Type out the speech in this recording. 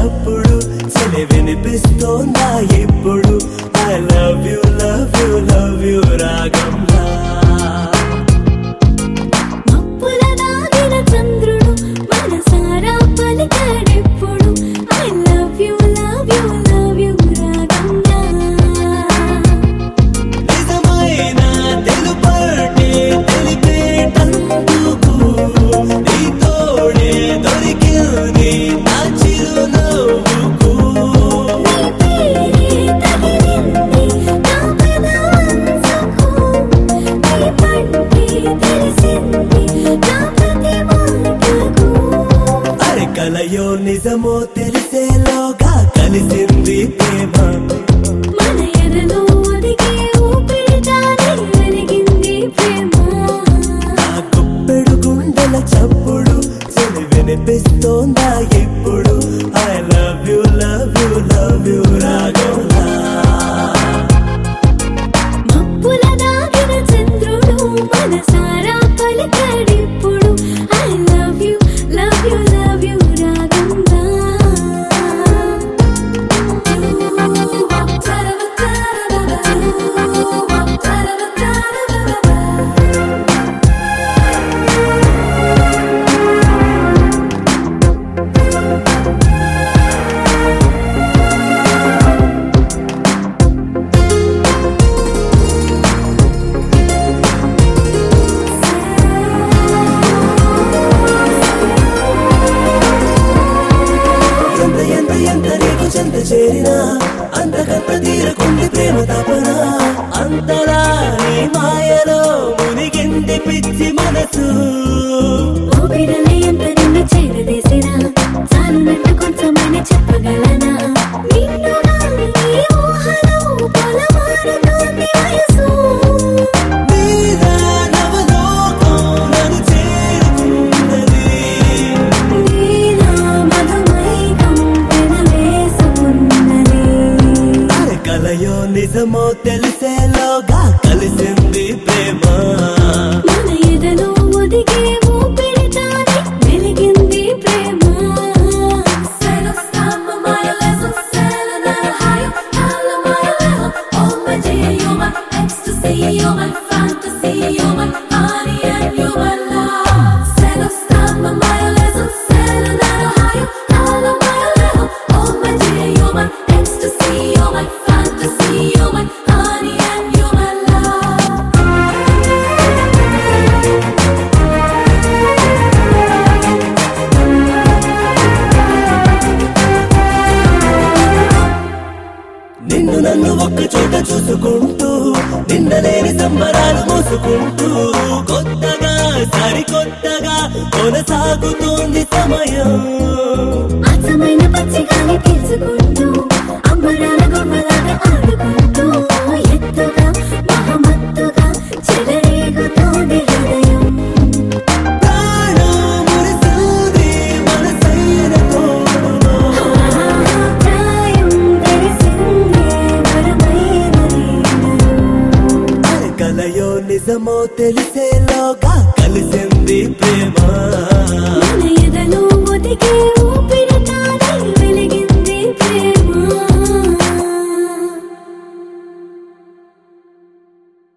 చప్పుడు చలి వినిపిస్తోందా ఇప్పుడు I love you love you love you రాగంలా మప్పుల దాగిన చంద్రుడు మనసారా పలికాడెప్పుడు I love you love you love you రాగంగా నిజమైన తెలుపటే తెలిపేటందుకు నీ తోడే దొరికింది నా చిరునవ్వుకు నీ పేరే తగిలింది నా పెదవంచుకు నీ పంటే తెలిసింది నా ప్రతి మాటకు అరే కలయో నిజమో తెలిసేలోగా కలిసింది ప్రేమ మన ఎదలో ఒదిగే ఊపిరితానే వెలిగింది ప్రేమ నా గుప్పెడు గుండెల చప్పుడు చలి వినిపిస్తోందా ఇప్పుడు I love you love you love you రాగంలా మప్పుల దాగిన చంద్రుడు మనసారా పలికాడిప్పుడు I love you love you love you రాగంగా ఎంత ఎంత ఎంత నీకు చెంత చేరినా అంతకంత తీరకుంది ప్రేమ తపన అంతలా నీ మాయలో మునిగింది పిచ్చి మనసు ఊపిరలే ఎంత నిన్ను చేరదీసినా చాలునట్టు కొంచెమైనా చెప్పగలనా నిన్నుగా నీ ఊహలో పొలమారుతోంది వయసు మీద నవలోకం నన్ను చేరుకున్నది నీలా మధుమైకం పెనవేసుకున్నది అరే కలయో నిజమో తెలిసేలోగా కలిసింది ప్రేమ మన ఎదలో ఒదిగే ఊపిరితానే వెలిగింది ప్రేమ Celo stama mai leso, celo nada raio, cala mai leho. Oh my dear, you're my ecstasy, you're my fantasy, you're my honey and you're my love. Celo stama mai leso, celo nada raio, cala mai leho. Oh my dear, you're my ecstasy, you're my fantasy, you're my honey and you're my love. నిన్ను నన్ను ఒక్క చోట చూసుకుంటూ నిన్నలేని సంబరాలు మోసుకుంటూ కొత్తగా సరికొత్తగా కొనసాగుతోంది సమయం అచ్చమైన పచ్చిగాని పీల్చుకుంటూ అంబరాల గుమ్మలాగా ఆడుకుంటూ ఎత్తుగా మహమత్తుగా చెలరేగుతోంది హృదయం ప్రాణం మురిసింది మనసైన తోడులో. ప్రాయం తెలిసిందే వరమైనది అరే కలయో నిజమో తెలిసేలోగా కలిసింది ప్రేమ మన ఎదలో ఒదిగే ఊపిరితానే వెలిగింది ప్రేమ